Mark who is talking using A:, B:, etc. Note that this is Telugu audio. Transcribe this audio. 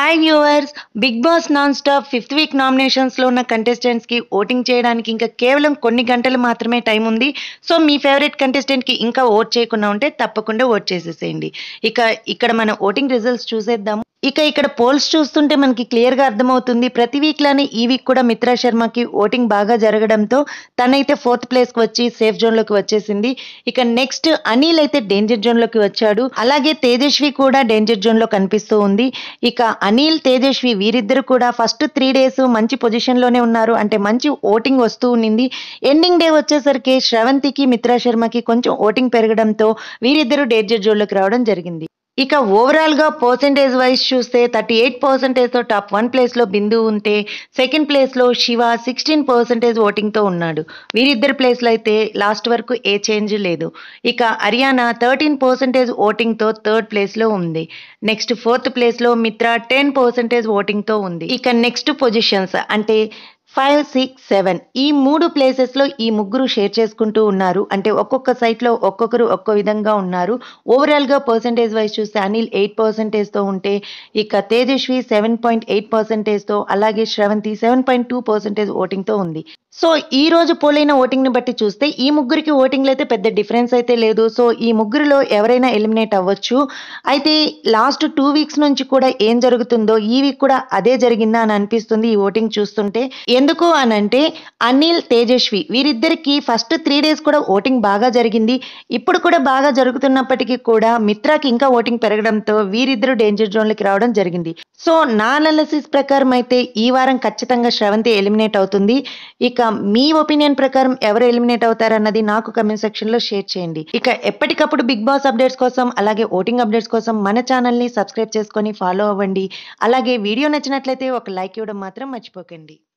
A: hi viewers big boss non stop fifth week నామినేషన్స్లో ఉన్న కంటెస్టెంట్స్కి ఓటింగ్ చేయడానికి ఇంకా కేవలం కొన్ని గంటలు మాత్రమే టైం ఉంది సో మీ ఫేవరెట్ కంటెస్టెంట్కి ఇంకా ఓట్ చేయకుండా ఉంటే తప్పకుండా ఓట్ చేసేసేయండి ఇక ఇక్కడ మన ఓటింగ్ రిజల్ట్స్ చూసేద్దాము ఇక ఇక్కడ పోల్స్ చూస్తుంటే మనకి క్లియర్గా అర్థమవుతుంది ప్రతి వీక్ లానే ఈ వీక్ కూడా మిత్రా శర్మకి ఓటింగ్ బాగా జరగడంతో తనైతే ఫోర్త్ ప్లేస్కి వచ్చి సేఫ్ జోన్లోకి వచ్చేసింది ఇక నెక్స్ట్ అనిల్ అయితే డేంజర్ జోన్లోకి వచ్చాడు అలాగే తేజస్వి కూడా డేంజర్ జోన్లో కనిపిస్తూ ఉంది ఇక అనిల్ తేజస్వి వీరిద్దరు కూడా ఫస్ట్ త్రీ డేస్ మంచి పొజిషన్లోనే ఉన్నారు అంటే మంచి ఓటింగ్ వస్తూ ఉన్నింది ఎండింగ్ డే వచ్చేసరికి శ్రవంతికి మిత్రా శర్మకి కొంచెం ఓటింగ్ పెరగడంతో వీరిద్దరూ డేంజర్ జోన్లోకి రావడం జరిగింది ఇక ఓవరాల్ గా పర్సంటేజ్ వైజ్ చూస్తే థర్టీ ఎయిట్ పర్సెంటేజ్ తో టాప్ వన్ ప్లేస్ లో బిందు ఉంటే సెకండ్ ప్లేస్ లో శివ సిక్స్టీన్ పర్సెంటేజ్ ఓటింగ్ తో ఉన్నాడు వీరిద్దరి ప్లేస్ లో అయితే లాస్ట్ వరకు ఏ చేంజ్ లేదు ఇక హర్యానా థర్టీన్ పర్సెంటేజ్ ఓటింగ్ తో థర్డ్ ప్లేస్ లో ఉంది నెక్స్ట్ ఫోర్త్ ప్లేస్ లో మిత్ర టెన్ పర్సెంటేజ్ ఓటింగ్ తో ఉంది ఇక నెక్స్ట్ పొజిషన్స్ అంటే ఫైవ్ సిక్స్ సెవెన్ ఈ మూడు ప్లేసెస్లో ఈ ముగ్గురు షేర్ చేసుకుంటూ ఉన్నారు అంటే ఒక్కొక్క సైట్లో ఒక్కొక్కరు ఒక్కో విధంగా ఉన్నారు ఓవరాల్గా పర్సంటేజ్ వైజ్ చూస్తే అనిల్ ఎయిట్ పర్సెంటేజ్తో ఉంటే ఇక తేజస్వి సెవెన్ పాయింట్ ఎయిట్ పర్సెంటేజ్తో అలాగే Sravanthi seven point two percentage ఓటింగ్తో ఉంది సో ఈ రోజు పోలైన ఓటింగ్ని బట్టి చూస్తే ఈ ముగ్గురికి ఓటింగ్లో అయితే పెద్ద డిఫరెన్స్ అయితే లేదు సో ఈ ముగ్గురిలో ఎవరైనా ఎలిమినేట్ అవ్వచ్చు అయితే లాస్ట్ టూ వీక్స్ నుంచి కూడా ఏం జరుగుతుందో ఈ వీక్ కూడా అదే జరిగిందా అని అనిపిస్తుంది ఈ ఓటింగ్ చూస్తుంటే ఎందుకు అని అంటే అనిల్ తేజస్వి వీరిద్దరికి ఫస్ట్ త్రీ డేస్ కూడా ఓటింగ్ బాగా జరిగింది ఇప్పుడు కూడా బాగా జరుగుతున్నప్పటికీ కూడా మిత్రాకి ఇంకా ఓటింగ్ పెరగడంతో వీరిద్దరు డేంజర్ జోన్లకి రావడం జరిగింది సో నా అనాలిసిస్ ప్రకారం అయితే ఈ వారం ఖచ్చితంగా శ్రవంతి ఎలిమినేట్ అవుతుంది ఇక మీ ఒపీనియన్ ప్రకారం ఎవరు ఎలిమినేట్ అవుతారన్నది నాకు కమెంట్ సెక్షన్ లో షేర్ చేయండి ఇక ఎప్పటికప్పుడు బిగ్ బాస్ అప్డేట్స్ కోసం అలాగే ఓటింగ్ అప్డేట్స్ కోసం మన ఛానల్ ని సబ్స్క్రైబ్ చేసుకొని ఫాలో అవ్వండి అలాగే వీడియో నచ్చినట్లయితే ఒక లైక్ ఇవ్వడం మాత్రం మర్చిపోకండి